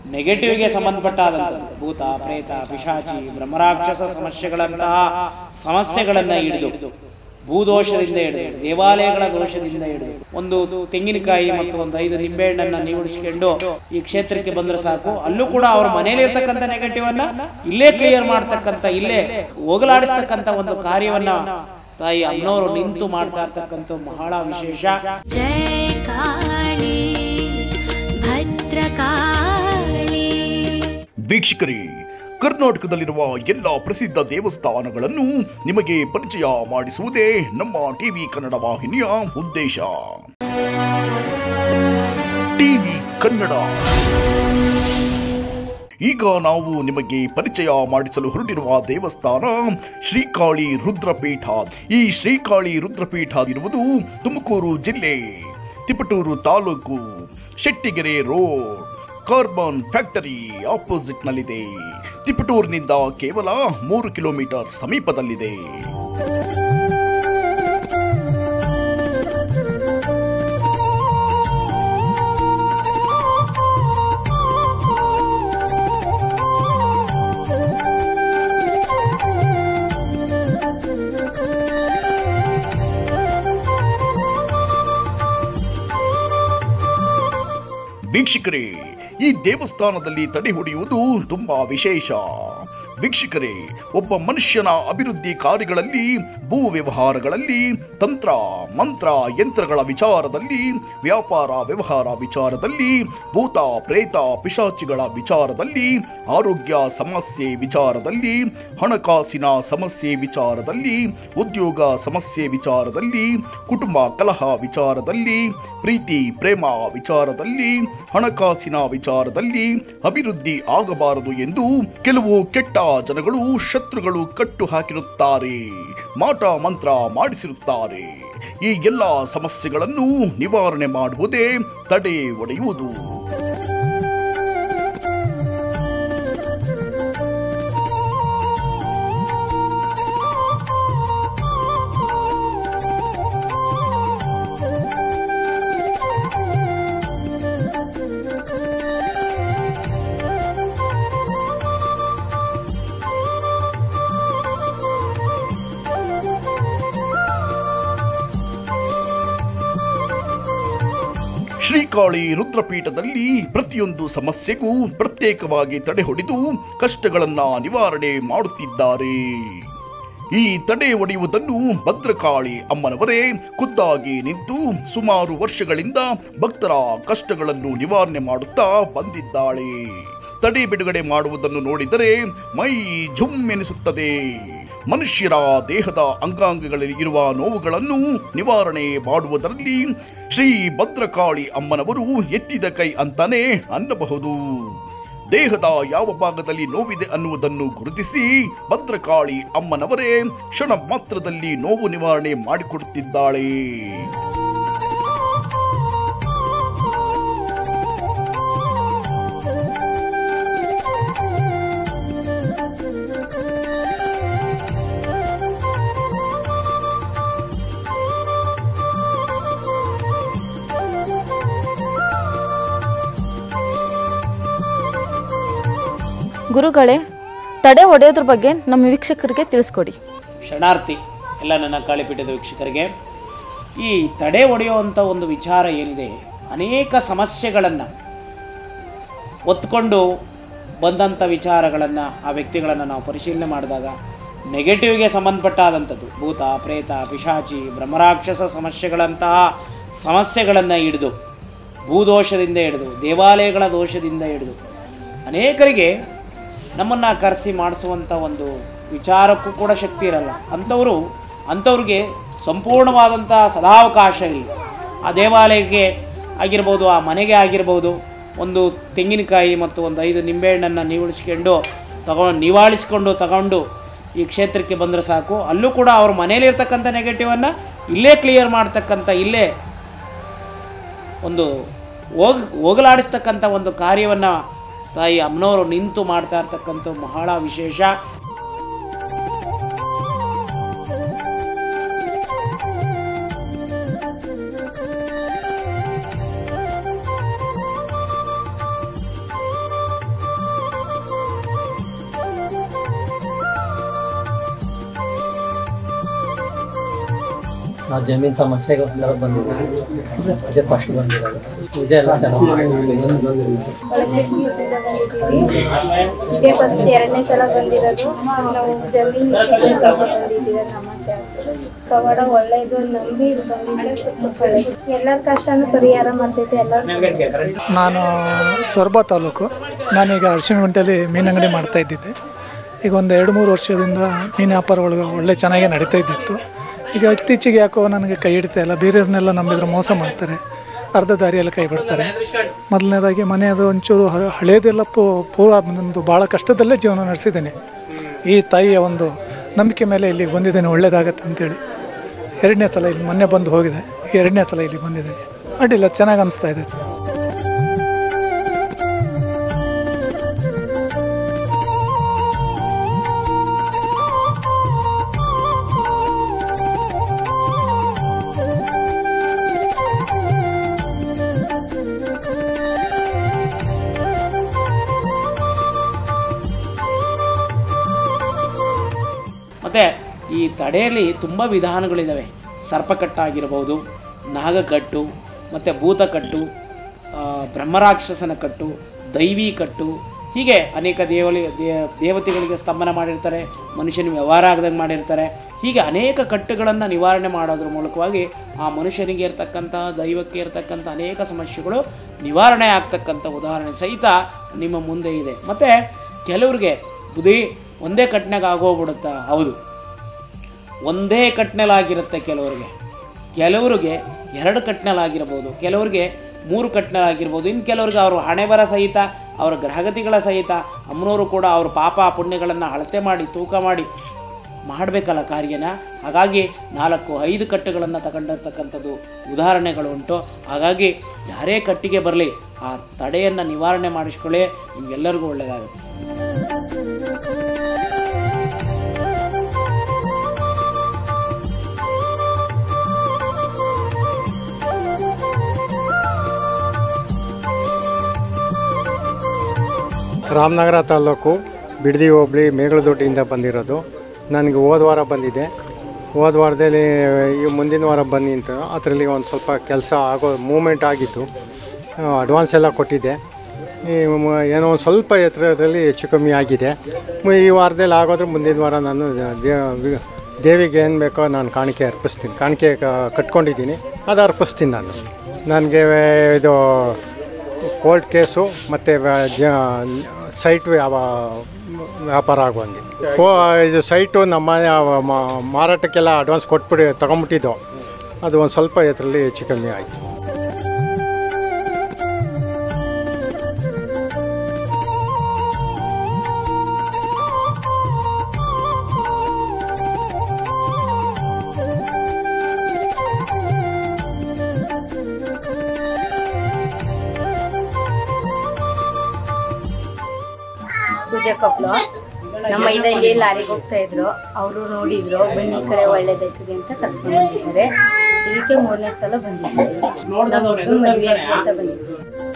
ನೆಗೆಟಿವ್ಗೆ ಸಂಬಂಧಪಟ್ಟಾದಂಥ ಭೂತ ಪ್ರೇತ ಪಿಶಾಚಿ ಬ್ರಹ್ಮರಾಕ್ಷಸ ಸಮಸ್ಯೆಗಳಂತಹ ಸಮಸ್ಯೆಗಳನ್ನ ಹಿಡಿದು ಭೂದೋಷದಿಂದ ಹಿಡಿದು ದೇವಾಲಯಗಳ ದೋಷದಿಂದ ಹಿಡಿದು ಒಂದು ತೆಂಗಿನಕಾಯಿ ಮತ್ತು ಒಂದು ಐದು ನಿಂಬೆಹಣ್ಣನ್ನ ನೀವುಡಿಸ್ಕೊಂಡು ಈ ಕ್ಷೇತ್ರಕ್ಕೆ ಬಂದ್ರೆ ಸಾಕು ಅಲ್ಲೂ ಕೂಡ ಅವ್ರ ಮನೇಲಿ ಇರ್ತಕ್ಕಂಥ ನೆಗೆಟಿವ್ ಅನ್ನ ಇಲ್ಲೇ ಕ್ಲಿಯರ್ ಮಾಡ್ತಕ್ಕಂಥ ಇಲ್ಲೇ ಹೋಗಲಾಡಿಸ್ತಕ್ಕಂಥ ಒಂದು ಕಾರ್ಯವನ್ನ ತಾಯಿ ಅಮ್ಮನವರು ನಿಂತು ಮಾಡ್ತಾ ಇರ್ತಕ್ಕಂಥ ಬಹಳ ವಿಶೇಷ जय काली भद्रकाली ವೀಕ್ಷಕರೇ ಕರ್ನಾಟಕದಲ್ಲಿರುವ ಎಲ್ಲ ಪ್ರಸಿದ್ಧ ದೇವಸ್ಥಾನಗಳನ್ನು ನಿಮಗೆ ಪರಿಚಯ ಮಾಡಿಸುವುದೇ ನಮ್ಮ ಟಿವಿ ಕನ್ನಡ ವಾಹಿನಿಯ ಉದ್ದೇಶ ಟಿವಿ ಕನ್ನಡ ಈಗ ನಾವು ನಿಮಗೆ ಪರಿಚಯ ಮಾಡಿಸಲು ಹೊರಟಿರುವ ದೇವಸ್ಥಾನ ಶ್ರೀಕಾಳಿ ರುದ್ರಪೀಠ ಈ ಶ್ರೀಕಾಳಿ ರುದ್ರಪೀಠ ಇರುವುದು ತುಮಕೂರು ಜಿಲ್ಲೆ Tiptur taluk Shettigere road carbon factory opposite ನಲ್ಲಿದೆ ತಿಪಟೂರಿನಿಂದ ಕೇವಲ ಮೂರು ಕಿಲೋಮೀಟರ್ ಸಮೀಪದಲ್ಲಿದೆ ವೀಕ್ಷಕರೇ ಈ ದೇವಸ್ಥಾನದಲ್ಲಿ ತಡೆ ಹೊಡೆಯುವುದು ತುಂಬಾ ವಿಶೇಷ ವೀಕ್ಷಕರೇ ಒಬ್ಬ ಮನುಷ್ಯನ ಅಭಿವೃದ್ಧಿ ಕಾರ್ಯಗಳಲ್ಲಿ ಭೂ ವ್ಯವಹಾರಗಳಲ್ಲಿ ತಂತ್ರ ಮಂತ್ರ ಯಂತ್ರಗಳ ವಿಚಾರದಲ್ಲಿ ವ್ಯಾಪಾರ ವ್ಯವಹಾರ ವಿಚಾರದಲ್ಲಿ ಭೂತ ಪ್ರೇತ ಪಿಶಾಚಿಗಳ ವಿಚಾರದಲ್ಲಿ ಆರೋಗ್ಯ ಸಮಸ್ಯೆ ವಿಚಾರದಲ್ಲಿ ಹಣಕಾಸಿನ ಸಮಸ್ಯೆ ವಿಚಾರದಲ್ಲಿ ಉದ್ಯೋಗ ಸಮಸ್ಯೆ ವಿಚಾರದಲ್ಲಿ ಕುಟುಂಬ ಕಲಹ ವಿಚಾರದಲ್ಲಿ ಪ್ರೀತಿ ಪ್ರೇಮ ವಿಚಾರದಲ್ಲಿ ಹಣಕಾಸಿನ ವಿಚಾರದಲ್ಲಿ ಅಭಿವೃದ್ಧಿ ಆಗಬಾರದು ಎಂದು ಕೆಲವು ಕೆಟ್ಟ ಜನಗಳು ಶತ್ರುಗಳು ಕಟ್ಟು ಹಾಕಿರುತ್ತಾರೆ ಮಾಟ ಮಂತ್ರ ಮಾಡಿಸಿರುತ್ತಾರೆ ಈ ಎಲ್ಲ ಸಮಸ್ಯೆಗಳನ್ನು ನಿವಾರಣೆ ಮಾಡುವುದೇ ತಡೆ ಒಡೆಯುವುದು ಶ್ರೀಕಾಳಿ ರುದ್ರಪೀಠದಲ್ಲಿ ಪ್ರತಿಯೊಂದು ಸಮಸ್ಯೆಗೂ ಪ್ರತ್ಯೇಕವಾಗಿ ತಡೆ ಹೊಡೆದು ಕಷ್ಟಗಳನ್ನ ನಿವಾರಣೆ ಮಾಡುತ್ತಿದ್ದಾರೆ ಈ ತಡೆ ಒಡೆಯುವುದನ್ನು ಭದ್ರಕಾಳಿ ಅಮ್ಮನವರೇ ಖುದ್ದಾಗಿ ನಿಂತು ಸುಮಾರು ವರ್ಷಗಳಿಂದ ಭಕ್ತರ ಕಷ್ಟಗಳನ್ನು ನಿವಾರಣೆ ಮಾಡುತ್ತಾ ಬಂದಿದ್ದಾಳೆ ತಡೆ ಬಿಡುಗಡೆ ಮಾಡುವುದನ್ನು ನೋಡಿದರೆ ಮೈ ಝುಮ್ ಎನಿಸುತ್ತದೆ ಮನುಷ್ಯರ ದೇಹದ ಅಂಗಾಂಗಗಳಲ್ಲಿ ಇರುವ ನೋವುಗಳನ್ನು ನಿವಾರಣೆ ಮಾಡುವುದರಲ್ಲಿ ಶ್ರೀ ಭದ್ರಕಾಳಿ ಅಮ್ಮನವರು ಎತ್ತಿದ ಕೈ ಅಂತಾನೆ ಅನ್ನಬಹುದು ದೇಹದ ಯಾವ ಭಾಗದಲ್ಲಿ ನೋವಿದೆ ಅನ್ನುವುದನ್ನು ಗುರುತಿಸಿ ಭದ್ರಕಾಳಿ ಅಮ್ಮನವರೇ ಕ್ಷಣ ಮಾತ್ರದಲ್ಲಿ ನೋವು ನಿವಾರಣೆ ಮಾಡಿಕೊಡುತ್ತಿದ್ದಾಳೆ ಗುರುಗಳೇ ತಡೆ ಹೊಡೆಯೋದ್ರ ಬಗ್ಗೆ ನಮ್ಮ ವೀಕ್ಷಕರಿಗೆ ತಿಳಿಸ್ಕೊಡಿ ಶರಣಾರ್ಥಿ ಎಲ್ಲ ನನ್ನ ಕಾಳಿಪೀಠದ ವೀಕ್ಷಕರಿಗೆ ಈ ತಡೆ ಒಡೆಯುವಂಥ ಒಂದು ವಿಚಾರ ಏನಿದೆ ಅನೇಕ ಸಮಸ್ಯೆಗಳನ್ನು ಒತ್ಕೊಂಡು ಬಂದಂಥ ವಿಚಾರಗಳನ್ನು ಆ ವ್ಯಕ್ತಿಗಳನ್ನು ನಾವು ಪರಿಶೀಲನೆ ಮಾಡಿದಾಗ ನೆಗೆಟಿವ್ಗೆ ಸಂಬಂಧಪಟ್ಟಾದಂಥದ್ದು ಭೂತ ಪ್ರೇತ ಪಿಶಾಚಿ ಬ್ರಹ್ಮರಾಕ್ಷಸ ಸಮಸ್ಯೆಗಳಂತಹ ಸಮಸ್ಯೆಗಳನ್ನು ಹಿಡಿದು ಭೂದೋಷದಿಂದ ಹಿಡಿದು ದೇವಾಲಯಗಳ ದೋಷದಿಂದ ಹಿಡಿದು ಅನೇಕರಿಗೆ ನಮ್ಮನ್ನು ಕರೆಸಿ ಮಾಡಿಸುವಂಥ ಒಂದು ವಿಚಾರಕ್ಕೂ ಕೂಡ ಶಕ್ತಿ ಇರಲ್ಲ ಅಂಥವರು ಅಂಥವ್ರಿಗೆ ಸಂಪೂರ್ಣವಾದಂಥ ಸದಾವಕಾಶ ಇಲ್ಲ ಆ ದೇವಾಲಯಕ್ಕೆ ಆಗಿರ್ಬೋದು ಆ ಮನೆಗೆ ಆಗಿರ್ಬೋದು ಒಂದು ತೆಂಗಿನಕಾಯಿ ಮತ್ತು ಒಂದು ಐದು ನಿಂಬೆಹಣ್ಣನ್ನು ನೀವುಳಿಸ್ಕೊಂಡು ತಗೊಂಡು ನಿವಾಳಿಸ್ಕೊಂಡು ತಗೊಂಡು ಈ ಕ್ಷೇತ್ರಕ್ಕೆ ಬಂದರೆ ಸಾಕು ಅಲ್ಲೂ ಕೂಡ ಅವ್ರ ಮನೇಲಿರ್ತಕ್ಕಂಥ ನೆಗೆಟಿವನ್ನು ಇಲ್ಲೇ ಕ್ಲಿಯರ್ ಮಾಡ್ತಕ್ಕಂಥ ಇಲ್ಲೇ ಒಂದು ಹೋಗ್ ಹೋಗಲಾಡಿಸ್ತಕ್ಕಂಥ ಒಂದು ಕಾರ್ಯವನ್ನು ತಾಯಿ ಅಮ್ಮನವರು ನಿಂತು ಮಾಡ್ತಾ ಇರ್ತಕ್ಕಂಥ ಬಹಳ ವಿಶೇಷ ನಾವು ಜಮೀನು ಸಮಸ್ಯೆಗೋಸ್ಕರ ಬಂದಿದ್ದೀವಿ ಅದೇ ಫಸ್ಟ್ ಬಂದಿರೋದು ಪೂಜೆ ಎಲ್ಲ ಚೆನ್ನಾಗಿ ಮಾಡಿದ್ದೀವಿ ಇದೇ ಫಸ್ಟ್ ಎರಡನೇ ಸಲ ಬಂದಿರೋದು ನಾವು ಜಮೀನು ವಿಷಯಕ್ಕೆ ಸ್ವಲ್ಪ ಬಂದಿದ್ದೀವಿ ನಮ್ಮ ಕವಾಡ ಒಳ್ಳೇದು ನಂಬಿ ಬಂದಿದ್ರೆ ಸ್ವಲ್ಪ ಒಳ್ಳೇದು ಎಲ್ಲರ ಕಷ್ಟನೂ ಪರಿಹಾರ ಮಾಡ್ತೈತೆ ಎಲ್ಲರ ನಾನು ಸೊರಬ ತಾಲೂಕು ನಾನೀಗ ಅರಸಿನಗುಂಟೆಯಲ್ಲಿ ಮೀನು ಅಂಗಡಿ ಮಾಡ್ತಾ ಇದ್ದಿದ್ದೆ ಈಗ ಒಂದು ಎರಡು ಮೂರು ವರ್ಷದಿಂದ ಮೀನು ವ್ಯಾಪಾರ ಒಳಗೆ ಒಳ್ಳೆ ಚೆನ್ನಾಗೇ ನಡೀತಾ ಇದ್ದಿತ್ತು ಈಗ ಇತ್ತೀಚೆಗೆ ಯಾಕೋ ನನಗೆ ಕೈ ಹಿಡಿತಾ ಇಲ್ಲ ಬೇರೆಯವ್ರನ್ನೆಲ್ಲ ನಂಬಿದ್ರೆ ಮೋಸ ಮಾಡ್ತಾರೆ ಅರ್ಧ ದಾರಿಯಲ್ಲಿ ಕೈ ಬಿಡ್ತಾರೆ ಮೊದಲನೇದಾಗಿ ಮನೆಯದು ಒಂಚೂರು ಹ- ಹಳೇದೆಲ್ಲ ಪೂ ಪೂರ ಒಂದು ಭಾಳ ಕಷ್ಟದಲ್ಲೇ ಜೀವನ ನಡೆಸಿದ್ದೇನೆ ಈ ತಾಯಿಯ ಒಂದು ನಂಬಿಕೆ ಮೇಲೆ ಇಲ್ಲಿಗೆ ಬಂದಿದ್ದೇನೆ ಒಳ್ಳೇದಾಗತ್ತೆ ಅಂತೇಳಿ ಎರಡನೇ ಸಲ ಇಲ್ಲಿ ಮೊನ್ನೆ ಬಂದು ಹೋಗಿದೆ ಎರಡನೇ ಸಲ ಇಲ್ಲಿ ಬಂದಿದ್ದೇನೆ ಅಡ್ಡಿಲ್ಲ ಚೆನ್ನಾಗಿ ಅನಿಸ್ತಾ ಇದೆ ಮತ್ತು ಈ ತಡೆಯಲ್ಲಿ ತುಂಬ ವಿಧಾನಗಳಿದ್ದಾವೆ ಸರ್ಪಕಟ್ಟಾಗಿರ್ಬೋದು ನಾಗಕಟ್ಟು ಮತ್ತು ಭೂತಕಟ್ಟು ಆ, ಬ್ರಹ್ಮರಾಕ್ಷಸನ ಕಟ್ಟು ದೈವಿ ಕಟ್ಟು ಹೀಗೆ ಅನೇಕ ದೇವಲಿ ದೇ- ದೇವತೆಗಳಿಗೆ ಸ್ತಂಭನ ಮಾಡಿರ್ತಾರೆ ಮನುಷ್ಯನ ವ್ಯವಹಾರ ಆಗದಂಗೆ ಮಾಡಿರ್ತಾರೆ ಹೀಗೆ ಅನೇಕ ಕಟ್ಟುಗಳನ್ನು ನಿವಾರಣೆ ಮಾಡೋದ್ರ ಮೂಲಕವಾಗಿ ಆ ಮನುಷ್ಯನಿಗೆ ಇರ್ತಕ್ಕಂಥ ದೈವಕ್ಕೆ ಇರ್ತಕ್ಕಂಥ ಅನೇಕ ಸಮಸ್ಯೆಗಳು ನಿವಾರಣೆ ಆಗ್ತಕ್ಕಂಥ ಉದಾಹರಣೆ ಸಹಿತ ನಿಮ್ಮ ಮುಂದೆ ಇದೆ ಮತ್ತು ಕೆಲವ್ರಿಗೆ ಬುದ್ಧಿ ಒಂದೇ ಕಟ್ನಾಗ ಆಗೋಗ್ಬಿಡುತ್ತಾ ಹೌದು ಒಂದೇ ಕಟ್ನೆಲಾಗಿರುತ್ತೆ ಕೆಲವರಿಗೆ ಕೆಲವರಿಗೆ ಎರಡು ಕಟ್ನೆಲಾಗಿರ್ಬೋದು ಕೆಲವರಿಗೆ ಮೂರು ಕಟ್ನೆಲಾಗಿರ್ಬೋದು ಇನ್ನು ಕೆಲವರಿಗೆ ಅವರು ಹಣೆ ಬರ ಸಹಿತ ಅವರ ಗ್ರಹಗತಿಗಳ ಸಹಿತ ಅಮ್ಮನವರು ಕೂಡ ಅವ್ರ ಪಾಪ ಪುಣ್ಯಗಳನ್ನು ಅಳತೆ ಮಾಡಿ ತೂಕ ಮಾಡಿ ಮಾಡಬೇಕಲ್ಲ ಕಾರ್ಯನ ಹಾಗಾಗಿ ನಾಲ್ಕು ಐದು ಕಟ್ಟುಗಳನ್ನು ತಗೊಂಡಿರ್ತಕ್ಕಂಥದ್ದು ಉದಾಹರಣೆಗಳು ಉಂಟು ಹಾಗಾಗಿ ಯಾರೇ ಕಟ್ಟಿಗೆ ಬರಲಿ ಆ ತಡೆಯನ್ನು ನಿವಾರಣೆ ಮಾಡಿಸ್ಕೊಳ್ಳಿ ನಿಮಗೆಲ್ಲರಿಗೂ ಒಳ್ಳೆಯದಾಗುತ್ತೆ ರಾಮನಗರ ತಾಲೂಕು ಬಿಡದಿ ಹೋಬಳಿ ಮೇಗಳದೊಡ್ಡಿಯಿಂದ ಬಂದಿರೋದು ನನಗೆ ಹೋದ ವಾರ ಬಂದಿದೆ ಹೋದ ವಾರದಲ್ಲಿ ಈ ಮುಂದಿನ ವಾರ ಬನ್ನಿ ಅಂತ ಅದರಲ್ಲಿ ಒಂದು ಸ್ವಲ್ಪ ಕೆಲಸ ಆಗೋ ಮೂಮೆಂಟ್ ಆಗಿತ್ತು ಅಡ್ವಾನ್ಸ್ ಎಲ್ಲ ಕೊಟ್ಟಿದ್ದೆ ಈ ಮ- ಏನೋ ಒಂದು ಸ್ವಲ್ಪ ಎತ್ತರದಲ್ಲಿ ಹೆಚ್ಚು ಕಮ್ಮಿ ಆಗಿದೆ ಮು- ಈ ವಾರದಲ್ಲಿ ಆಗೋದ್ರೆ ಮುಂದಿನ ವಾರ ನಾನು ದೇ- ವಿ- ದೇವಿಗೆ ಏನು ಬೇಕೋ ನಾನು ಕಾಣಿಕೆ ಅರ್ಪಿಸ್ತೀನಿ ಕಾಣಿಕೆ ಕ- ಕಟ್ಕೊಂಡಿದ್ದೀನಿ ಅದು ಅರ್ಪಿಸ್ತೀನಿ ನಾನು ನನಗೆ ಇದು ಕೋರ್ಟ್ ಕೇಸು ಮತ್ತು ಜ ಸೈಟ್ ಯಾವ ವ್ಯಾಪಾರ ಆಗುವಂಗೆ ಕೋ ಇದು ಸೈಟು ನಮ್ಮ ಮನೆ ಆ ಮಾ- ಮಾರಾಟಕ್ಕೆಲ್ಲ ಅಡ್ವಾನ್ಸ್ ಕೊಟ್ಬಿಟ್ಟು ತಗೊಂಬಿಟ್ಟಿದ್ದು ಅದು ಒಂದು ಸ್ವಲ್ಪ ಎತ್ತರಲ್ಲಿ ಹೆಚ್ಚು ಕಮ್ಮಿ ಆಯಿತು ಪೂಜೆ ಕೊಪ್ಪಳು ನಮ್ಮ ಇದರಲ್ಲಿ ಲಾರಿಗೆ ಹೋಗ್ತಾ ಇದ್ರು ಅವರು ನೋಡಿದ್ರು ಬನ್ನಿ ಈ ಕಡೆ ಒಳ್ಳೇದಾಯ್ತದೆ ಅಂತ ಕರ್ಕೊಂಡು ಬಂದಿದ್ದಾರೆ ಇದಕ್ಕೆ ಮೂರನೇ ಸಲ ಬಂದಿದ್ದಾರೆ ನಮ್ಮ ಮಗನ್ ಮದ್ವೆ ಆಯ್ತು ಅಂತ ಬಂದಿದ್ವಿ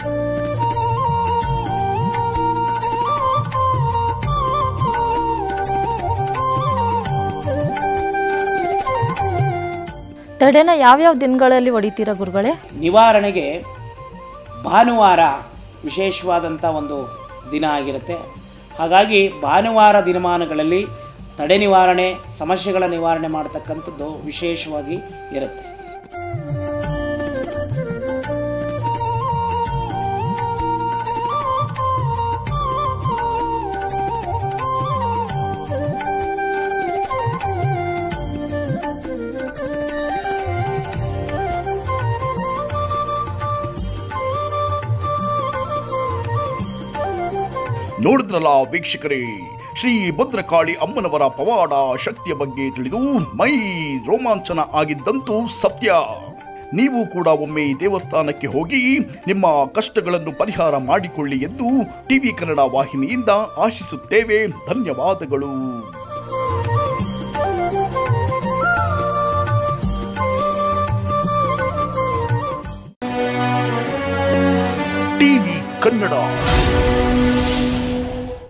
ತಡೆನ ಯಾವ್ಯಾವ ದಿನಗಳಲ್ಲಿ ಹೊಡಿತೀರಾ ಗುರುಗಳೇ ನಿವಾರಣೆಗೆ ಭಾನುವಾರ ವಿಶೇಷವಾದಂಥ ಒಂದು ದಿನ ಆಗಿರುತ್ತೆ ಹಾಗಾಗಿ ಭಾನುವಾರ ದಿನಮಾನಗಳಲ್ಲಿ ತಡೆ ನಿವಾರಣೆ ಸಮಸ್ಯೆಗಳ ನಿವಾರಣೆ ಮಾಡತಕ್ಕಂಥದ್ದು ವಿಶೇಷವಾಗಿ ಇರುತ್ತೆ ನೋಡಿದ್ರಲ್ಲ ವೀಕ್ಷಕರೇ ಶ್ರೀ ಭದ್ರಕಾಳಿ ಅಮ್ಮನವರ ಪವಾಡ ಶಕ್ತಿಯ ಬಗ್ಗೆ ತಿಳಿದು ಮೈ ರೋಮಾಂಚನ ಆಗಿದ್ದಂತೂ ಸತ್ಯ ನೀವು ಕೂಡ ಒಮ್ಮೆ ಈ ದೇವಸ್ಥಾನಕ್ಕೆ ಹೋಗಿ ನಿಮ್ಮ ಕಷ್ಟಗಳನ್ನು ಪರಿಹಾರ ಮಾಡಿಕೊಳ್ಳಿ ಎಂದು ಟಿವಿ ಕನ್ನಡ ವಾಹಿನಿಯಿಂದ ಆಶಿಸುತ್ತೇವೆ ಧನ್ಯವಾದಗಳು ಟಿವಿ ಕನ್ನಡ